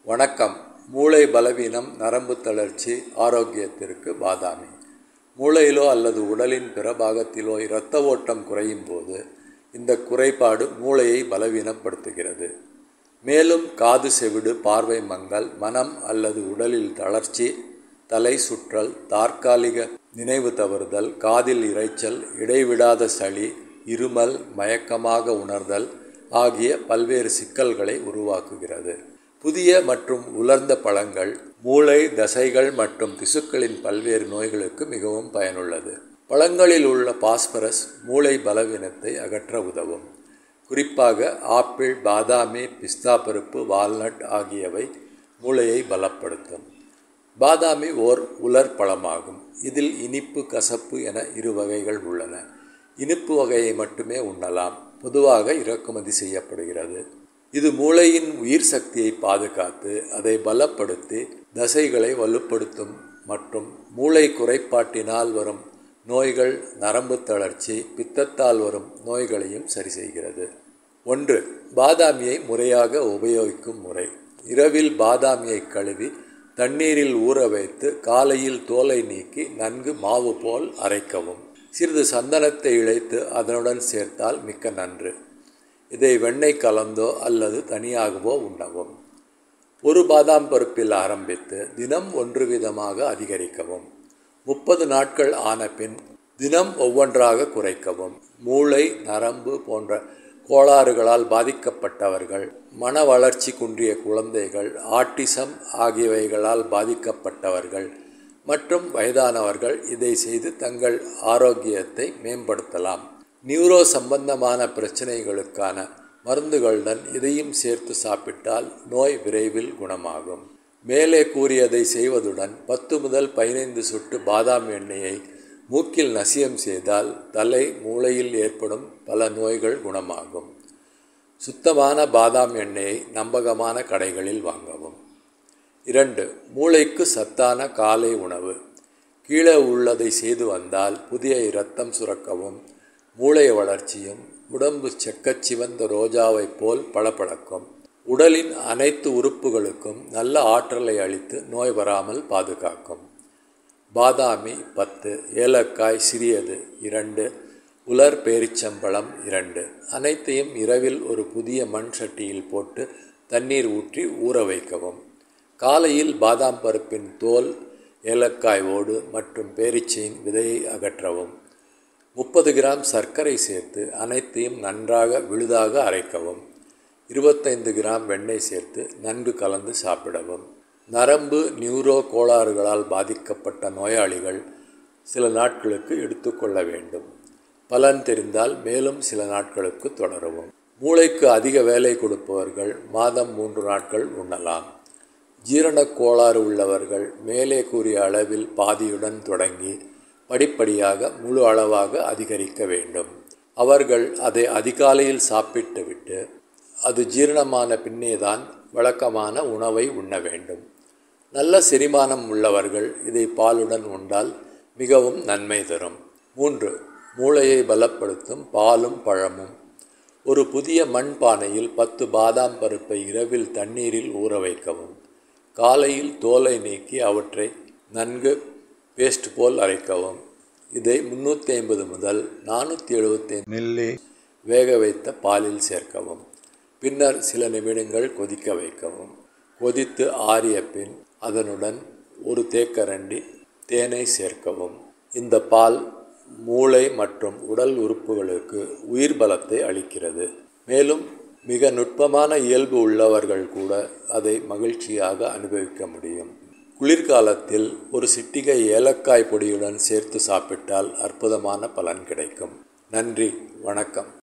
வணக்கம் மூளை பலவீனம் நரம்பு தளர்ச்சி ஆரோக்கியத்திற்கு பாதாமி மூளையிலோ அல்லது உடலின் பிற பாகத்திலோ இரத்த ஓட்டம் குறையும் போது இந்த குறைபாடு மூளையை பலவீனப்படுத்துகிறது மேலும் காது செவிடு பார்வை மங்கல் மனம் அல்லது உடலில் தளர்ச்சி தலை சுற்றல் தற்காலிக நினைவு தவறுதல் காதில் இரைச்சல் இடைவிடாத சளி இருமல் மயக்கமாக உணர்தல் ஆகிய பல்வேறு சிக்கல்களை உருவாக்குகிறது புதிய மற்றும் உலர்ந்த பழங்கள் மூளை தசைகள் மற்றும் திசுக்களின் பல்வேறு நோய்களுக்கு மிகவும் பயனுள்ளது பழங்களில் உள்ள பாஸ்பரஸ் மூளை பலவீனத்தை அகற்ற உதவும் குறிப்பாக ஆப்பிள் பாதாமி பிஸ்தா பருப்பு வால்நட் ஆகியவை மூளையை பலப்படுத்தும் பாதாமி ஓர் உலர் பழமாகும் இதில் இனிப்பு கசப்பு என இரு வகைகள் உள்ளன இனிப்பு வகையை மட்டுமே உண்ணலாம் பொதுவாக இறக்குமதி செய்யப்படுகிறது இது மூளையின் உயிர் சக்தியை பாதுகாத்து அதை பலப்படுத்தி தசைகளை வலுப்படுத்தும் மற்றும் மூளை குறைபாட்டினால் வரும் நோய்கள் நரம்பு தளர்ச்சி பித்தத்தால் வரும் நோய்களையும் சரி செய்கிறது ஒன்று பாதாமியை முறையாக உபயோகிக்கும் முறை இரவில் பாதாமியை கழுவி தண்ணீரில் ஊற வைத்து காலையில் தோலை நீக்கி நன்கு மாவு போல் அரைக்கவும் சிறிது சந்தனத்தை இழைத்து அதனுடன் சேர்த்தால் மிக்க நன்று இதை வெண்ணெய் கலந்தோ அல்லது தனியாகவோ உண்ணவும் ஒரு பாதாம் பருப்பில் ஆரம்பித்து தினம் ஒன்று விதமாக அதிகரிக்கவும் முப்பது நாட்கள் ஆன பின் தினம் ஒவ்வொன்றாக குறைக்கவும் மூளை நரம்பு போன்ற கோளாறுகளால் பாதிக்கப்பட்டவர்கள் மன வளர்ச்சி குன்றிய குழந்தைகள் ஆட்டிசம் ஆகியவைகளால் பாதிக்கப்பட்டவர்கள் மற்றும் வயதானவர்கள் இதை செய்து தங்கள் ஆரோக்கியத்தை மேம்படுத்தலாம் நியூரோ சம்பந்தமான பிரச்சனைகளுக்கான மருந்துகளுடன் இதையும் சேர்த்து சாப்பிட்டால் நோய் விரைவில் குணமாகும் மேலே கூறியதை செய்வதுடன் பத்து முதல் பதினைந்து சொட்டு பாதாம் எண்ணெயை மூக்கில் நசியம் செய்தால் தலை மூளையில் ஏற்படும் பல நோய்கள் குணமாகும் சுத்தமான பாதாம் எண்ணெயை நம்பகமான கடைகளில் வாங்கவும் இரண்டு மூளைக்கு சத்தான காலை உணவு கீழே உள்ளதை செய்து வந்தால் புதிய இரத்தம் சுரக்கவும் மூளை வளர்ச்சியும் உடம்பு செக்கச்சிவந்த ரோஜாவைப் போல் பளபளக்கும் உடலின் அனைத்து உறுப்புகளுக்கும் நல்ல ஆற்றலை அளித்து நோய் வராமல் பாதுகாக்கும் பாதாமி பத்து ஏலக்காய் சிறியது இரண்டு உலர் பேரிச்சம்பழம் இரண்டு அனைத்தையும் இரவில் ஒரு புதிய மண் சட்டியில் போட்டு தண்ணீர் ஊற்றி ஊற வைக்கவும் காலையில் பாதாம் பருப்பின் தோல் ஏலக்காய் ஓடு மற்றும் பேரிச்சையின் விதையை அகற்றவும் முப்பது கிராம் சர்க்கரை சேர்த்து அனைத்தையும் நன்றாக விழுதாக அரைக்கவும் இருபத்தைந்து கிராம் வெண்ணெய் சேர்த்து நன்கு கலந்து சாப்பிடவும் நரம்பு நியூரோ கோளாறுகளால் பாதிக்கப்பட்ட நோயாளிகள் சில நாட்களுக்கு எடுத்துக்கொள்ள வேண்டும் பலன் தெரிந்தால் மேலும் சில நாட்களுக்கு தொடரவும் மூளைக்கு அதிக வேலை கொடுப்பவர்கள் மாதம் மூன்று நாட்கள் உண்ணலாம் ஜீரணக் கோளாறு உள்ளவர்கள் மேலே கூறிய அளவில் பாதியுடன் தொடங்கி படிப்படியாக முழு அளவாக அதிகரிக்க வேண்டும் அவர்கள் அதை அதிகாலையில் சாப்பிட்டுவிட்டு அது ஜீரணமான பின்னேதான் வழக்கமான உணவை உண்ண வேண்டும் நல்ல செரிமானம் உள்ளவர்கள் இதை பாலுடன் உண்டால் மிகவும் நன்மை தரும் மூன்று மூளையை பலப்படுத்தும் பாலும் பழமும் ஒரு புதிய மண் பானையில் பத்து பாதாம் பருப்பை இரவில் தண்ணீரில் ஊற வைக்கவும் காலையில் தோலை நீக்கி அவற்றை நன்கு பேஸ்ட் போல் அரைக்கவும் இதை முந்நூற்றி ஐம்பது முதல் நானூற்றி எழுபத்தி மில்லி வேக வைத்த பாலில் சேர்க்கவும் பின்னர் சில நிமிடங்கள் கொதிக்க வைக்கவும் கொதித்து ஆறிய பின் அதனுடன் ஒரு தேக்கரண்டி தேனை சேர்க்கவும் இந்த பால் மூளை மற்றும் உடல் உறுப்புகளுக்கு உயிர் பலத்தை அளிக்கிறது மேலும் மிக நுட்பமான இயல்பு உள்ளவர்கள் கூட அதை மகிழ்ச்சியாக அனுபவிக்க முடியும் குளிர்காலத்தில் ஒரு சிட்டிகை ஏலக்காய் பொடியுடன் சேர்த்து சாப்பிட்டால் அற்புதமான பலன் கிடைக்கும் நன்றி வணக்கம்